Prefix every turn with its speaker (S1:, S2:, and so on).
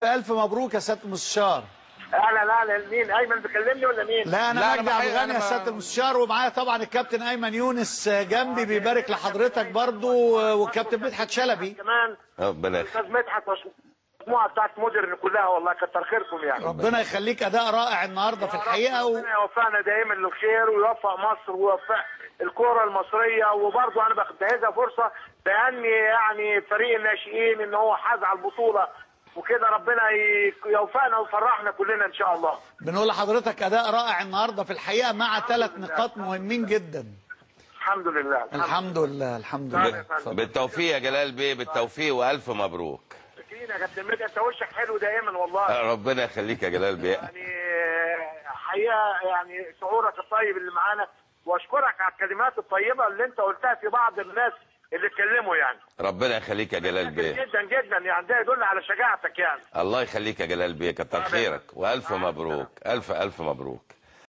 S1: الف مبروك يا سياده المستشار
S2: اهلا اهلا مين ايمن بيكلمني ولا مين؟
S1: لا انا
S3: لا، أنا
S1: مجدي عبد
S3: معايا-
S1: الغني
S3: أنا
S1: يا
S3: ما-
S1: سياده المستشار ومعايا طبعا الكابتن ايمن يونس جنبي بيبارك لحضرتك برضو والكابتن مدحت شلبي
S2: كمان
S3: ربنا يخليك.
S2: استاذ مدحت والمجموعه بتاعت مودرن كلها والله كتر خيركم يعني
S1: ربنا يخليك اداء رائع النهارده في الحقيقه و...
S2: ربنا يوفقنا دائما للخير ويوفق مصر ويوفق الكره المصريه وبرضه انا بنتهزها فرصه باني يعني فريق الناشئين ان هو حاز على البطوله وكده ربنا ي- يوفقنا ويفرحنا كلنا ان شاء الله
S1: بنقول لحضرتك اداء رائع النهارده في الحقيقه مع ثلاث نقاط مهمين جدا
S2: الحمد لله
S1: الحمد لله الحمد لله
S2: اتفضل.
S3: بالتوفيق يا جلال بيه بالتوفيق والف مبروك
S2: مسكين يا كابتن مدحت انت وشك حلو دائما والله
S3: ربنا يخليك يا جلال بيه
S2: يعني حقيقه يعني شعورك الطيب اللي معانا واشكرك على الكلمات الطيبه اللي انت قلتها في بعض الناس اللي اتكلموا يعني
S3: ربنا يخليك يا جلال بيه
S2: جدا جدا يعني ده يدل على شجاعتك يعني
S3: الله يخليك يا جلال بيه كتر خيرك والف مبروك الف الف مبروك